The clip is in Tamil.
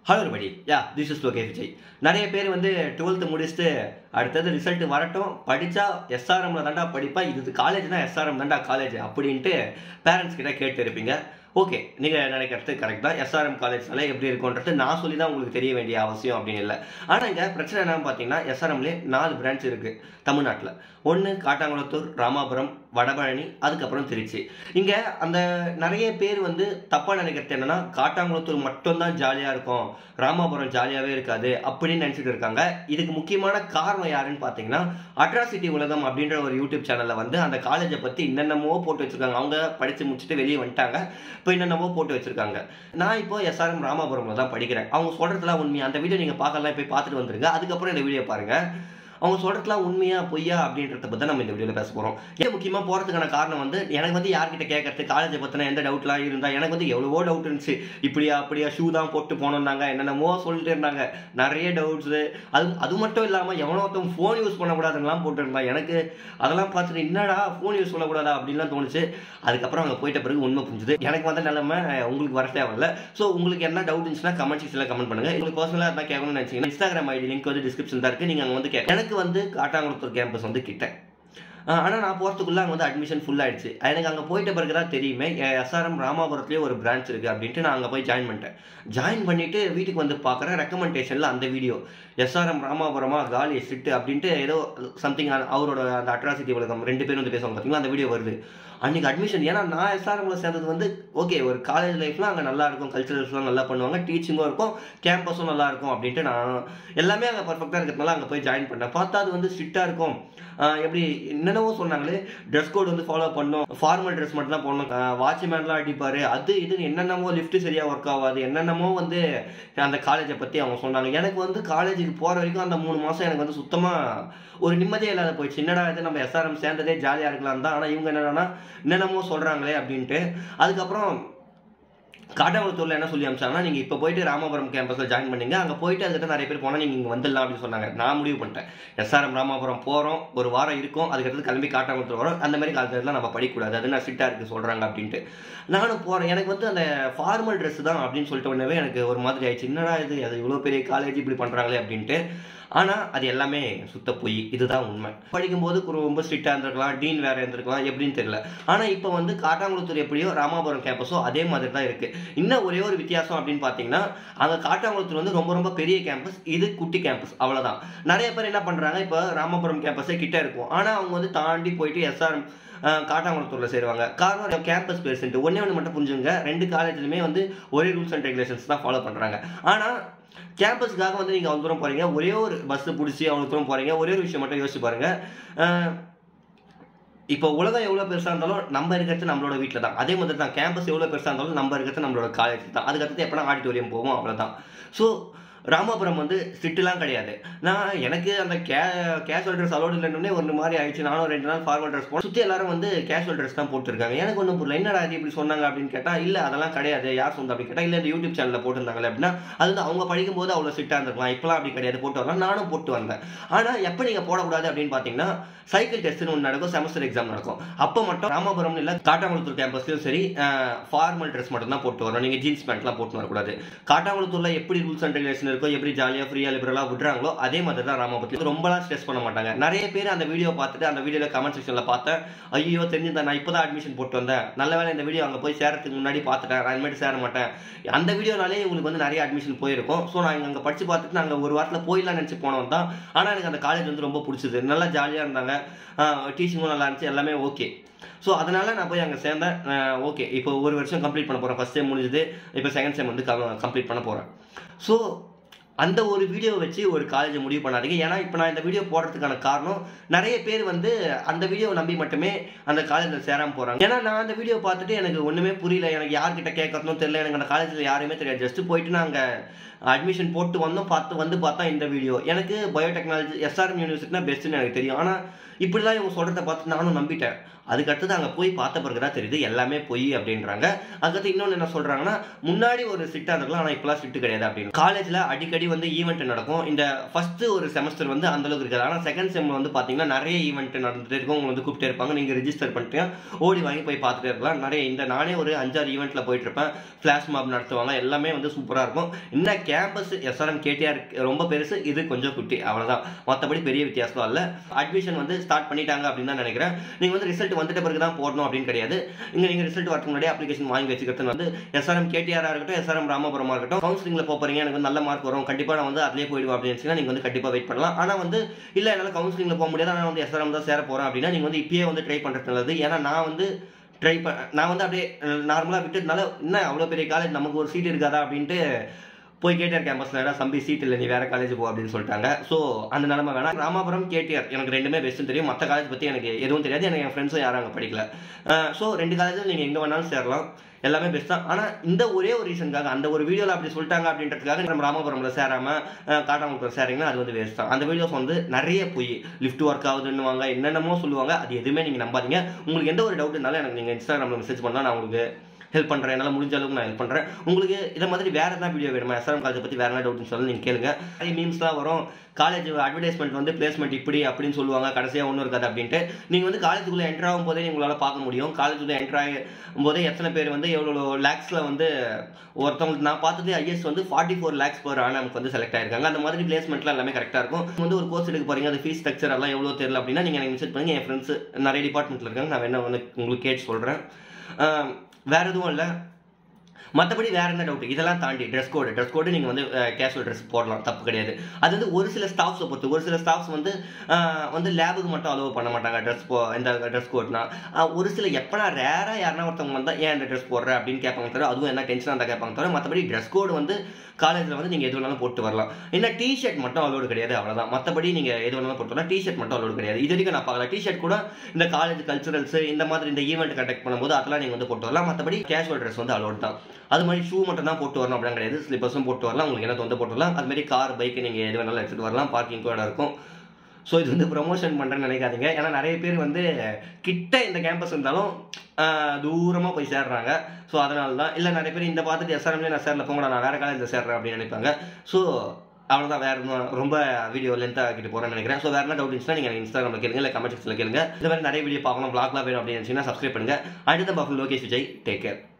ஹலோ படி யா திஸ் இஸ் லோகே விஜய் நிறைய பேர் வந்து டுவெல்த்து முடிச்சுட்டு அடுத்தது ரிசல்ட் வரட்டும் படித்தா எஸ்ஆர்எம்ல தாண்டா படிப்பா இது காலேஜ்னா எஸ்ஆர்எம் தாண்டா காலேஜ் அப்படின்ட்டு பேரண்ட்ஸ் கிட்ட கேட்டு இருப்பீங்க ஓகே நீங்கள் நினைக்கிறது கரெக்ட் தான் எஸ்ஆர்எம் காலேஜ்னால எப்படி இருக்கும்ன்றது நான் சொல்லி தான் உங்களுக்கு தெரிய வேண்டிய அவசியம் அப்படின்னு இல்லை ஆனால் இங்கே பிரச்சனை என்னன்னு பார்த்தீங்கன்னா எஸ்ஆர்எம்லேயே நாலு பிரான்ச் இருக்குது தமிழ்நாட்டில் ஒன்று காட்டாங்குளத்தூர் ராமாபுரம் வடபழனி அதுக்கப்புறம் திருச்சி இங்கே அந்த நிறைய பேர் வந்து தப்பாக நினைக்கிறது என்னன்னா காட்டாங்குளத்தூர் மட்டும்தான் ஜாலியாக இருக்கும் ராமாபுரம் ஜாலியாகவே இருக்காது அப்படின்னு நினச்சிட்டு இருக்காங்க இதுக்கு முக்கியமான காரணம் யாருன்னு பார்த்தீங்கன்னா அட்ராசிட்டி உலகம் அப்படின்ற ஒரு யூடியூப் சேனலில் வந்து அந்த காலேஜை பற்றி என்னென்னமோ போட்டு வச்சிருக்காங்க அவங்க படித்து முடிச்சுட்டு வெளியே வந்துட்டாங்க இப்போ என்னென்னமோ போட்டு வச்சிருக்காங்க நான் இப்போ எஸ்ஆர்எம் ராமாபுரமில் தான் படிக்கிறேன் அவங்க சொல்கிறதுலாம் உண்மையா அந்த வீடியோ நீங்கள் பார்க்கலாம் போய் பார்த்துட்டு வந்துருங்க அதுக்கப்புறம் இந்த வீடியோ பாருங்கள் அவங்க சொல்கிறதுலாம் உண்மையா பொய்யா அப்படின்றத பற்றி நம்ம இந்த வீடியோவில் பேச போகிறோம் ஏன் முக்கியமாக போகிறதுக்கான காரணம் வந்து எனக்கு வந்து யார்கிட்ட கேட்கறது காலேஜை பற்றின எந்த டவுட்லாம் இருந்தால் எனக்கு வந்து எவ்வளவோ டவுட் இருந்துச்சு இப்படியா அப்படியா ஷூ தான் போட்டு போனோம்னாங்க என்னென்னமோ சொல்லிட்டு இருந்தாங்க நிறைய டவுட்ஸு அது அது மட்டும் இல்லாமல் எவனோ ஒருத்தவங்க ஃபோன் யூஸ் பண்ணக்கூடாதுலாம் போட்டுருந்தான் எனக்கு அதெல்லாம் பார்த்துட்டு என்னடா ஃபோன் யூஸ் பண்ணக்கூடாதா அப்படின்லாம் தோணுச்சு அதுக்கப்புறம் அங்கே போயிட்ட பிறகு உண்மை புரிஞ்சுது எனக்கு வந்த நிலைமை உங்களுக்கு வர தேவையில்ல ஸோ உங்களுக்கு என்ன டவுட் இருந்துச்சுன்னா கமெண்ட் செக்ஷனில் கமெண்ட் பண்ணுங்கள் உங்களுக்கு பர்சனலாக இருந்தால் கேட்கணும்னு நினச்சிங்கன்னா இன்ஸ்டாகிராம் ஐடி லிங்க் வந்து டிஸ்கிரிப்ஷன் தான் இருக்குது நீங்கள் அங்கே வந்து கேட்க எனக்கு வந்து காட்டாங்குளத்தூர் கேம்பஸ் வந்து கிட்ட ஆனால் நான் போகிறதுக்குள்ளே அங்கே வந்து அட்மிஷன் ஃபுல் ஆயிடுச்சு எனக்கு அங்கே போயிட்ட பிறகு தான் தெரியுமே எஸ்ஆர்எம் ராமாபுரத்துலேயே ஒரு பிரான்ச் இருக்குது அப்படின்ட்டு நான் அங்கே போய் ஜாயின் பண்ணிட்டேன் ஜாயின் பண்ணிவிட்டு வீட்டுக்கு வந்து பார்க்குறேன் ரெக்கமெண்டேஷனில் அந்த வீடியோ எஸ்ஆர்எம் ராமாபுரமா காலி ஸ்ட்ரிக்ட் அப்படின்ட்டு ஏதோ சம்திங் அவரோட அந்த அட்ராசிட்டி உலகம் ரெண்டு பேரும் வந்து பேசுவாங்க பார்த்தீங்களா அந்த வீடியோ வருது அன்றைக்கி அட்மிஷன் ஏன்னா நான் எஸ்ஆர்எம்ல சேர்ந்தது வந்து ஓகே ஒரு காலேஜ் லைஃப்லாம் அங்கே நல்லா இருக்கும் கல்ச்சரல்ஸ்லாம் நல்லா பண்ணுவாங்க டீச்சிங்கும் இருக்கும் கேம்பஸும் நல்லா இருக்கும் அப்படின்ட்டு நான் எல்லாமே அங்கே பர்ஃபெக்டாக இருக்கிறதுனால அங்கே போய் ஜாயின் பண்ணேன் பார்த்தா அது வந்து ஸ்ட்ரிக்டாக இருக்கும் எப்படி என்னென்னவோ சொன்னாங்களே ட்ரெஸ் கோட் வந்து ஃபாலோ பண்ணணும் ஃபார்மல் ட்ரெஸ் மட்டும் தான் போடணும் வாட்ச்மேன்லாம் அடிப்பார் அது இதுன்னு என்னென்னமோ லிஃப்ட் சரியாக ஒர்க் ஆகாது என்னென்னமோ வந்து அந்த காலேஜை பற்றி அவங்க சொன்னாங்க எனக்கு வந்து காலேஜுக்கு போகிற வரைக்கும் அந்த மூணு மாதம் எனக்கு வந்து சுத்தமாக ஒரு நிம்மதியே இல்லாத போயிடுச்சு என்னடா இது நம்ம எஸ்ஆர்எம் சேர்ந்ததே ஜாலியாக இருக்கலாம் தான் ஆனால் இவங்க என்னென்னா என்னென்னமோ சொல்கிறாங்களே அப்படின்ட்டு அதுக்கப்புறம் காட்டாங்குளத்தூரில் என்ன சொல்லி அமிச்சாங்கன்னா நீங்கள் இப்போ போயிட்டு ராமபுரம் கேம்பஸில் ஜாயின் பண்ணீங்க அங்கே போயிட்டு அதுக்கிட்ட நிறைய பேர் போனால் நீங்கள் இங்கே வந்துடலாம் அப்படின்னு சொன்னாங்க நான் முடிவு பண்ணிட்டேன் எஸ்ஆர்எம் ராமபுரம் போகிறோம் ஒரு வாரம் இருக்கும் அதுக்கடுத்து கிளம்பி காட்டாங்குளத்தூர் வரோம் அந்த மாதிரி காலத்துலாம் நம்ம படிக்கக்கூடாது அது நான் ஸ்ட்ரிக்டாக இருக்குது சொல்கிறாங்க அப்படின்ட்டு நானும் போகிறேன் எனக்கு வந்து அந்த ஃபார்மல் ட்ரெஸ் தான் அப்படின்னு சொல்லிட்டு உடனே எனக்கு ஒரு மாதிரி ஆயிடுச்சு என்னடா இது அது இவ்வளோ பெரிய காலேஜ் இப்படி பண்ணுறாங்களே அப்படின்ட்டு ஆனால் அது எல்லாமே சுத்த பொய் இதுதான் உண்மை படிக்கும்போது ரொம்ப ஸ்ட்ரிக்டாக இருந்திருக்கலாம் டீன் வேறு இருந்திருக்கலாம் எப்படின்னு தெரியல ஆனால் இப்போ வந்து காட்டாங்குளத்தூர் எப்படியோ ராமாபுரம் கேம்பஸோ அதே மாதிரி தான் இருக்குது இன்னும் ஒரே ஒரு வித்தியாசம் அப்படின்னு பார்த்தீங்கன்னா அங்கே காட்டாங்குளத்தூர் வந்து ரொம்ப ரொம்ப பெரிய கேம்பஸ் இது குட்டி கேம்பஸ் அவ்வளோதான் நிறைய பேர் என்ன பண்ணுறாங்க இப்போ ராமபுரம் கேம்பஸே கிட்ட இருக்கும் ஆனால் அவங்க வந்து தாண்டி போயிட்டு எஸ்ஆர்எம் காட்டாங்குளத்தூரில் சேருவாங்க காரணம் கேம்பஸ் பேர்சன்ட்டு ஒன்றே ஒன்று மட்டும் புரிஞ்சுங்க ரெண்டு காலேஜ்லையுமே வந்து ஒரே ரூல்ஸ் அண்ட் ரெகுலேஷன்ஸ் தான் ஃபாலோ பண்ணுறாங்க ஆனால் கேம்பஸ்க்காக வந்து நீங்கள் அவ்வளோ தூரம் போகிறீங்க ஒரே ஒரு பஸ்ஸு பிடிச்சி அவ்வளோ தூரம் போகிறீங்க ஒரே ஒரு விஷயம் மட்டும் யோசிச்சு பாருங்கள் இப்போ உலகம் எவ்வளோ பெருசாக இருந்தாலும் நம்ம இருக்கிறது நம்மளோட வீட்டில் தான் அதே மாதிரி தான் கேம்பஸ் எவ்வளோ பெருசாக இருந்தாலும் நம்ம இருக்கிறது நம்மளோட காலேஜ் தான் அதுக்கடுத்து எப்போனா ஆடிட்டோரியம் போவோம் அவ்வளோதான் ஸோ ராமாபுரம் வந்து ஸ்ட்ரிக்ட்லாம் கிடையாது நான் எனக்கு அந்த கே கேஷுவல் ட்ரெஸ் அலோடு இல்லைன்னே ஒரு மாதிரி ஆயிடுச்சு நானும் ரெண்டு நாள் ஃபார்மல் ட்ரெஸ் போனேன் சுற்றி எல்லாரும் வந்து கேஷுவல் ட்ரெஸ் தான் போட்டுருக்காங்க எனக்கு ஒன்றும் புரியல என்னடா இது இப்படி சொன்னாங்க அப்படின்னு கேட்டால் இல்லை அதெல்லாம் கிடையாது யார் சொந்த அப்படி கேட்டால் இல்லை இந்த யூடியூப் சேனலில் போட்டிருந்தாங்களே அப்படின்னா அது வந்து அவங்க படிக்கும்போது அவ்வளோ ஸ்ட்ரிக்டாக இருந்திருக்கலாம் இப்போலாம் அப்படி கிடையாது போட்டு வரலாம் நானும் போட்டு வந்தேன் ஆனால் எப்போ நீங்கள் போடக்கூடாது அப்படின்னு பார்த்தீங்கன்னா சைக்கிள் டெஸ்ட்னு ஒன்று நடக்கும் செமஸ்டர் எக்ஸாம் நடக்கும் அப்போ மட்டும் ராமபுரம் இல்லை காட்டாங்குளத்தூர் கேம்பஸ்லையும் சரி ஃபார்மல் ட்ரெஸ் மட்டும் தான் போட்டு வரணும் நீங்கள் ஜீன்ஸ் பேண்ட்லாம் போட்டு வரக்கூடாது காட்டாங்குளத்தூரில் எப்படி ரூல்ஸ் அண்ட் ரெகுலேஷன் இருக்கோ எப்படி ஜாலியாக ஃப்ரீயாக லிபரலாக விடுறாங்களோ அதே மாதிரி தான் ராமபுரத்தில் ரொம்பலாம் ஸ்ட்ரெஸ் பண்ண மாட்டாங்க நிறைய பேர் அந்த வீடியோ பார்த்துட்டு அந்த வீடியோவில் கமெண்ட் செக்ஷனில் பார்த்தேன் ஐயோ தெரிஞ்சிருந்தேன் நான் இப்போ தான் அட்மிஷன் போட்டு வந்தேன் நல்ல வேலை இந்த வீடியோ அங்கே போய் சேரத்துக்கு முன்னாடி பார்த்துட்டேன் நான் இனிமேட்டு சேர மாட்டேன் அந்த வீடியோனாலே உங்களுக்கு வந்து நிறைய அட்மிஷன் போயிருக்கும் ஸோ நான் அங்கே படித்து பார்த்துட்டு நாங்கள் ஒரு வாரத்தில் போயிடலாம் நினச்சி போனோம் தான் ஆனால் எனக்கு அந்த காலேஜ் வந்து ரொம்ப பிடிச்சது நல்லா ஜாலியாக இருந்தாங்க டீச்சிங்கும் நல்லா இருந்துச்சு எல்லாமே ஓகே ஸோ அதனால் நான் போய் அங்கே சேர்ந்தேன் ஓகே இப்போ ஒரு வருஷம் கம்ப்ளீட் பண்ண போகிறேன் ஃபஸ்ட் டைம் முடிஞ்சது இப்போ செகண்ட் செம் வந்து கம்ப்ளீட் பண்ண போகிறேன் ஸோ அந்த ஒரு வீடியோ வச்சு ஒரு காலேஜை முடிவு பண்ணாதீங்க ஏன்னா இப்போ நான் இந்த வீடியோ போடுறதுக்கான காரணம் நிறைய பேர் வந்து அந்த வீடியோவை நம்பி மட்டுமே அந்த காலேஜில் சேராமல் போகிறாங்க ஏன்னா நான் அந்த வீடியோ பார்த்துட்டு எனக்கு ஒன்றுமே புரியல எனக்கு யார்கிட்ட கேட்கறதும் தெரியல எனக்கு அந்த காலேஜில் யாருமே தெரியாது ஜஸ்ட் போயிட்டு நாங்கள் அட்மிஷன் போட்டு வந்தோம் பார்த்து வந்து பார்த்தா இந்த வீடியோ எனக்கு பயோடெக்னாலஜி எஸ்ஆர்எம் யூனிவர்சிட்டினா பெஸ்ட்டுன்னு எனக்கு தெரியும் ஆனால் இப்படிலாம் இவங்க சொல்கிறத பார்த்து நானும் நம்பிட்டேன் அதுக்கடுத்தது அங்கே போய் பார்த்த பிறகு தான் தெரியுது எல்லாமே பொய் அப்படின்றாங்க அதுக்கடுத்து இன்னொன்று என்ன சொல்கிறாங்கன்னா முன்னாடி ஒரு ஸ்ட்ரிக்டாக இருக்கலாம் ஆனால் இப்போலாம் ஸ்ட்ரிக்ட் கிடையாது அப்படின்னு காலேஜில் அடிக்கடி வந்து ஈவெண்ட் நடக்கும் இந்த ஃபஸ்ட்டு ஒரு செமஸ்டர் வந்து அந்தளவுக்கு இருக்காது ஆனால் செகண்ட் செம்மில் வந்து பார்த்தீங்கன்னா நிறைய ஈவெண்ட் நடந்துட்டு இருக்கும் உங்களை வந்து கூப்பிட்டே இருப்பாங்க நீங்கள் ரிஜிஸ்டர் பண்ணிட்டு ஓடி வாங்கி போய் பார்த்துட்டே இருக்கலாம் நிறைய இந்த நானே ஒரு அஞ்சாறு ஈவெண்ட்டில் போயிட்டு இருப்பேன் ஃப்ளாஷ் மாப் நடத்துவாங்க எல்லாமே வந்து சூப்பராக இருக்கும் இந்த கேம்பஸ் எஸ்ஆர்எம் கேடிஆர் ரொம்ப பெருசு இது கொஞ்சம் குட்டி அவ்வளோதான் மற்றபடி பெரிய வித்தியாசம் இல்லை அட்மிஷன் வந்து ஸ்டார்ட் பண்ணிட்டாங்க அப்படின்னு தான் நினைக்கிறேன் நீங்கள் வந்து ரிசல்ட் வந்துட்ட பிறகு தான் போடணும் அப்படின்னு கிடையாது இங்கே நீங்கள் ரிசல்ட் வரதுக்கு முன்னாடி அப்ளிகேஷன் வாங்கி வச்சுக்கிறது வந்து எஸ்ஆர்எம் கேடிஆராக இருக்கட்டும் எஸ்ஆர்எம் ராமபுரமாக இருக்கட்டும் கவுன்சிலிங்கில் போகிறீங்க எனக்கு வந்து நல்ல மார்க் வரும் கண்டிப்பாக நான் வந்து அதிலே போயிடுவேன் அப்படின்னு நினச்சிங்கன்னா நீங்கள் வந்து கண்டிப்பாக வெயிட் பண்ணலாம் ஆனால் வந்து இல்லை என்னால் கவுன்சிலிங்கில் போக முடியாது நான் வந்து எஸ்ஆர்எம் தான் சேர போகிறேன் அப்படின்னா நீங்கள் வந்து இப்பயே வந்து ட்ரை பண்ணுறது நல்லது ஏன்னா நான் வந்து ட்ரை ப நான் வந்து அப்படியே நார்மலாக விட்டதுனால என்ன அவ்வளோ பெரிய காலேஜ் நமக்கு ஒரு சீட் இருக்காதா அப்படின்ட்டு போய் கேடிஆர் கேம்பஸில் ஏடா சம்பி சீட் இல்லை நீ வேற காலேஜ் போ அப்படின்னு சொல்லிட்டாங்க ஸோ அந்த நிலமை வேணாம் ராமாபுரம் கேடிஆர் எனக்கு ரெண்டுமே பெஸ்ட்டு தெரியும் மற்ற காலேஜ் பற்றி எனக்கு எதுவும் தெரியாது எனக்கு என் ஃப்ரெண்ட்ஸும் யாரும் அங்கே படிக்கல ஸோ ரெண்டு காலேஜும் நீங்கள் எங்கே வேணாலும் சேரலாம் எல்லாமே பெஸ்ட் தான் ஆனால் இந்த ஒரே ஒரு ரீசனுக்காக அந்த ஒரு வீடியோவில் அப்படி சொல்லிட்டாங்க அப்படின்றதுக்காக நம்ம ராமபுரமில் சேராமல் காட்டாங்குளத்தில் சேரிங்கன்னா அது வந்து வேஸ்ட் தான் அந்த வீடியோஸ் வந்து நிறைய போய் லிஃப்ட் ஒர்க் ஆகுதுன்னுவாங்க என்னென்னமோ சொல்லுவாங்க அது எதுவுமே நீங்கள் நம்பாதீங்க உங்களுக்கு எந்த ஒரு டவுட் இருந்தாலும் எனக்கு நீங்கள் இன்ஸ்டாகிராமில் மெசேஜ் பண்ணலாம் நான் உங்களுக்கு ஹெல்ப் பண்ணுறேன் என்னால் முடிஞ்ச அளவுக்கு நான் ஹெல்ப் பண்ணுறேன் உங்களுக்கு இதை மாதிரி வேறு எதனா வீடியோ வேணுமா எஸ்ஆர்எம் காலேஜை பற்றி வேறு என்ன டவுட்னு சொல்லி நீங்கள் கேளுங்க நிறைய மீம்ஸ்லாம் வரும் காலேஜ் அட்வர்டைஸ்மெண்ட் வந்து பிளேஸ்மெண்ட் இப்படி அப்படின்னு சொல்லுவாங்க கடைசியாக ஒன்றும் இருக்காது அப்படின்ட்டு நீங்கள் வந்து காலேஜுக்குள்ளே என்ட்ரு ஆகும் போதே உங்களால் பார்க்க முடியும் காலேஜுக்குள்ளே என்ட்ரு ஆகும் போதே எத்தனை பேர் வந்து எவ்வளோ லேக்ஸில் வந்து ஒருத்தவங்களுக்கு நான் பார்த்தது ஐஎஸ் வந்து ஃபார்ட்டி ஃபோர் லேக்ஸ் பர் நமக்கு வந்து செலக்ட் ஆயிருக்காங்க அந்த மாதிரி பிளேஸ்மெண்ட்லாம் எல்லாமே கரெக்டாக இருக்கும் வந்து ஒரு கோர்ஸ் எடுக்க போகிறீங்க அது ஃபீஸ் ஸ்ட்ரக்சர் எல்லாம் எவ்வளோ தெரியல அப்படின்னா நீங்கள் எனக்கு மெசேஜ் பண்ணுங்க என் ஃப்ரெண்ட்ஸ் நிறைய டிபார்ட்மெண்ட்டில் இருக்காங்க நான் வேணா வந்து உங்களுக்கு கேட்டு சொல்கிறேன் வேறு எதுவும் இல்லை மற்றபடி வேற என்ன டவுட் இதெல்லாம் தாண்டி ட்ரெஸ் கோடு ட்ரெஸ் கோடு நீங்கள் வந்து கேஷுவல் ட்ரெஸ் போடலாம் தப்பு கிடையாது அது வந்து ஒரு சில ஸ்டாஃப்ஸை பொறுத்து ஒரு சில ஸ்டாஃப்ஸ் வந்து வந்து லேபுக்கு மட்டும் அலோவ் பண்ண மாட்டாங்க ட்ரெஸ் போ இந்த ட்ரெஸ் கோட்னா ஒரு சில எப்போனா ரேராக யாருனா ஒருத்தவங்க வந்தால் ஏன் இந்த ட்ரெஸ் போடுற அப்படின்னு கேட்பாங்க தவிர அதுவும் என்ன டென்ஷனாக இருந்தால் கேட்பாங்க தவிர மற்றபடி ட்ரெஸ் கோடு வந்து காலேஜில் வந்து நீங்கள் எது வேணாலும் போட்டு வரலாம் என்ன டிஷர்ட் மட்டும் அலோடு கிடையாது அவ்வளோதான் மற்றபடி நீங்கள் எது வேணாலும் போட்டு வரலாம் டிஷர்ட் மட்டும் அலோடு கிடையாது இது வரைக்கும் நான் பார்க்கல டிஷர்ட் கூட இந்த காலேஜ் கல்ச்சுரல்ஸ் இந்த மாதிரி இந்த ஈவெண்ட் கண்டக்ட் பண்ணும்போது அதெல்லாம் நீங்கள் வந்து போட்டு வரலாம் மற்றபடி கேஷுவல் ட்ரெஸ் வந்து அலோட் தான் அது மாதிரி ஷூ மட்டும் தான் போட்டு வரணும் அப்படின்னு கிடையாது ஸ்லிப்பர்ஸும் போட்டு வரலாம் உங்களுக்கு என்ன வந்து போட்டு வரலாம் அது மாதிரி கார் பைக் நீங்கள் எது வேணாலும் எடுத்துகிட்டு வரலாம் பார்க்கிங் கூட இருக்கும் ஸோ இது வந்து ப்ரொமோஷன் பண்ணுறேன்னு நினைக்காதீங்க ஏன்னா நிறைய பேர் வந்து கிட்ட இந்த கேம்பஸ் இருந்தாலும் தூரமாக போய் சேர்றாங்க ஸோ அதனால தான் இல்லை நிறைய பேர் இந்த பார்த்துட்டு எஸ்ஆர்எம்லேயே நான் சேரல போங்கடா நான் வேறு காலேஜில் சேர்றேன் அப்படின்னு நினைப்பாங்க ஸோ அவ்வளோதான் வேறு இன்னும் ரொம்ப வீடியோ லென்த்தாக ஆக்கிட்டு போகிறேன்னு நினைக்கிறேன் ஸோ வேறு என்ன டவுட் இருந்துச்சுன்னா நீங்கள் இன்ஸ்டாகிராமில் கேளுங்க இல்லை கமெண்ட் செக்ஷனில் கேளுங்க இந்த மாதிரி நிறைய வீடியோ பார்க்கணும் பிளாக்லாம் வேணும் அப்படின்னு நினச்சிங்கன்னா சப்ஸ்கிரைப் பண்ணுங்கள் அடுத்த பஃபன் லோகேஷ் விஜய் டேக் கேர்